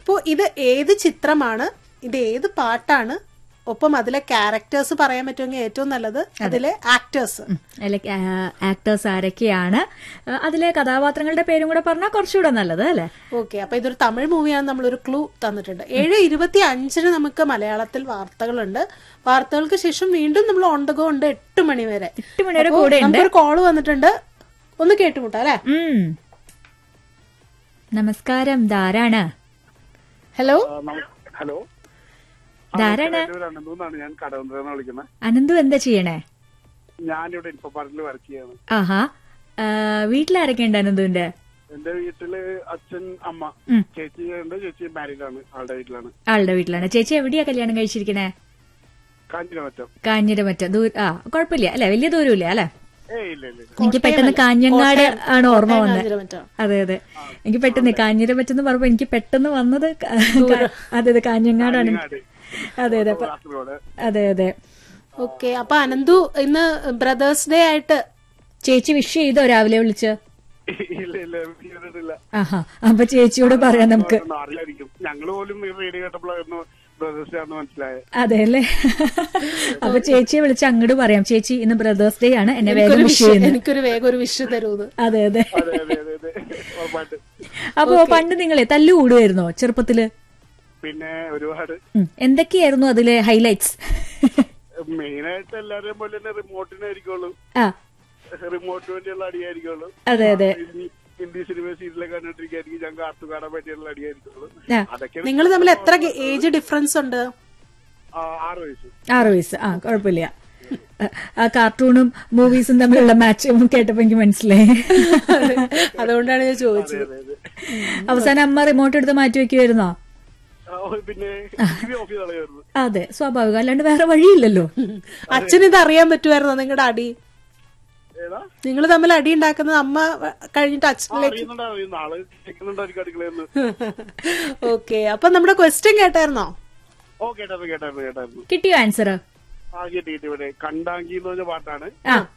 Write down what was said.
അപ്പോൾ ഇത് ഏത് ചിത്രമാണ് ഇത് ഏത് പാട്ടാണ് ഒപ്പം അതിലെ ക്യാരക്ടേഴ്സ് പറയാൻ പറ്റുമെങ്കിൽ ഏറ്റവും നല്ലത് അതിലെ ആക്ടേഴ്സ് അതിലെ ആക്ടേഴ്സ് ആരൊക്കെയാണ് ആ, അതിലെ കഥാപാത്രങ്ങളുടെ പേരും കൂടെ പറഞ്ഞാൽ കുറച്ചുകൂടെ നല്ലത് അല്ലേ ഓക്കെ അപ്പൊ ഇതൊരു തമിഴ് മൂവിയാണ് നമ്മളൊരു ക്ലൂ തന്നിട്ടുണ്ട് ഏഴ് ഇരുപത്തി അഞ്ചിന് നമുക്ക് മലയാളത്തിൽ വാർത്തകളുണ്ട് വാർത്തകൾക്ക് ശേഷം വീണ്ടും നമ്മൾ ഓൺ ദ ഗോ ഉണ്ട് എട്ട് മണി വരെ എട്ട് മണി വരെ അപ്പോ കൂടെ ഉണ്ട് നമുക്കൊരു കോള് വന്നിട്ടുണ്ട് ഒന്ന് കേട്ടുമുട്ടാ അല്ലെ ഉം. നമസ്കാരം ധാരാണ് ഹലോ ആ, നമ- ഹലോ ധാരാണ് അനന്തൂന്നാണ് ഞാൻ കടവന്ത്രന്ന് വിളിക്കുന്നത് അനന്തു എന്താ ചെയ്യണേ ഞാനിവിടെ ഇൻഫോ പാർക്കിൽ വർക്ക് ചെയ്യാണ് ആഹാ ആ, വീട്ടിലാരൊക്കെ ഉണ്ട് അനന്തുവിന്റെ എന്റെ വീട്ടില് അച്ഛൻ അമ്മ ഉം. ചേച്ചി ഉണ്ട് ചേച്ചി മാരീഡ് ആണ് ആളുടെ വീട്ടിലാണ് ആളുടെ വീട്ടിലാണ് ചേച്ചി എവിടെയാ കല്യാണം കഴിച്ചിരിക്കണേ കാഞ്ഞിരമറ്റം കാഞ്ഞിരമറ്റ ദൂര ആ കുഴപ്പമില്ല അല്ലെ വലിയ ദൂരമില്ല അല്ലെ ഏയ് ഇല്ല ഇല്ല ഇല്ല. എനിക്ക് പെട്ടെന്ന് കാഞ്ഞങ്ങാട് ആണ് ഓർമ്മ വന്നത് കാഞ്ഞിരമറ്റം. അതെ അതെ എനിക്ക് പെട്ടെന്ന് കാഞ്ഞിരമറ്റെന്ന് പറഞ്ഞപ്പോ എനിക്ക് പെട്ടെന്ന് വന്നത് ക- ക- അതെ അതെ കാഞ്ഞങ്ങാടാണ് കാഞ്ഞങ്ങാട്. അതെ അതെ അപ്പൊ- കാസർഗോഡ് അതെ അതെ ഓക്കെ അപ്പൊ അനന്തു ഇന്ന് ബ്രദേഴ്സ് ഡേ ആയിട്ട് ചേച്ചി വിഷ് ചെയ്തോ രാവിലെ വിളിച്ച് ഇല്ല ഇല്ല ചെയ്തിട്ടില്ല ആഹാ അപ്പൊ ചേച്ചിയോട് പറയാം നമുക്ക് ഒന്നും അറിയായിരിക്കും ഞങ്ങള് പോലും ഈ റേഡിയോ കേട്ടപ്പോഴായിരുന്നു ബ്രദേഴ്സ് ആണെന്ന് മനസ്സിലായത് അതെ അല്ലേ അപ്പൊ ചേച്ചിയെ വിളിച്ച് അങ്ങോട്ട് പറയാം ചേച്ചി ഇന്ന് ബ്രദേഴ്സ് ഡേ ആണ് എന്നെ വേഗം എനിക്കൊരു വിഷ് വിഷ് ചെയ്യുന്നു എനിക്കൊരു വേഗം ഒരു വിഷ് തരൂന്ന് അതെ അതെ അതെ അതെ അതെ അതെ ഉറപ്പായിട്ട് അപ്പൊ പണ്ട് നിങ്ങളെ തല്ലു കൂടുമായിരുന്നോ ചെറുപ്പത്തില് പിന്നെ ഒരുപാട് ഉം. എന്തൊക്കെയായിരുന്നു അതിലെ ഹൈലൈറ്റ്സ് മെയിൻ ആയിട്ട് എല്ലാവരെയും പോലെ തന്നെ റിമോട്ടിനായിരിക്കുള്ളൂ ആ റിമോട്ട് വേണ്ടിയുള്ള അടിയായിരിക്കുള്ളൂ അതെ അതെ ഹിന്ദി- ഹിന്ദി സിനിമ സീരിയലൊക്കെ കണ്ടിട്ടിരിക്കുകയായിരിക്കും ഞാൻ കാർത്തു കാണാൻ പറ്റിയുള്ള അടിയായിരിക്കുള്ളൂ ആ, അതൊക്കെ നിങ്ങൾ തമ്മിൽ എത്ര ഏജ് ഡിഫറൻസ് ഉണ്ട് ആ, ആറ് വയസ്സ് ആറ് വയസ്സ് ആ കുഴപ്പമില്ല ആ കാർട്ടൂണും മൂവീസും തമ്മിലുള്ള മാച്ച് കേട്ടപ്പോ എനിക്ക് മനസ്സിലായി അതുകൊണ്ടാണ് ഞാൻ ചോദിച്ചത് അതെ, അതെ. അവസാനം അമ്മ റിമോട്ട് എടുത്ത് മാറ്റി വെക്കുമായിരുന്നോ ആ, പിന്നെ ടി വി ഓഫ് ചെയ്ത് കളയായിരുന്നു അതെ സ്വാഭാവികം അല്ലാണ്ട് വേറെ വഴിയില്ലല്ലോ അച്ഛന് ഇത് അറിയാൻ പറ്റുമായിരുന്നോ നിങ്ങളുടെ അടി ഏതാ നിങ്ങൾ തമ്മിൽ അടി ഉണ്ടാക്കുന്നത് അമ്മ കഴിഞ്ഞിട്ട് അച്ഛനിലേക്ക് അറിയുന്നുണ്ടോ അറിയുന്നു ആള് കേൾക്കുന്നുണ്ടായിരിക്കും അടുക്കളയെന്ന് ഓക്കെ അപ്പൊ നമ്മുടെ ക്വസ്റ്റ്യൻ കേട്ടായിരുന്നോ ഓ കേട്ടായിരുന്നു കേട്ടായിരുന്നു കേട്ടായിരുന്നു കിട്ടിയോ ആൻസർ ആ കേട്ടി കേട്ടി ഇവിടെ കണ്ടാങ്കി എന്ന് പറഞ്ഞ പാട്ടാണ് ആ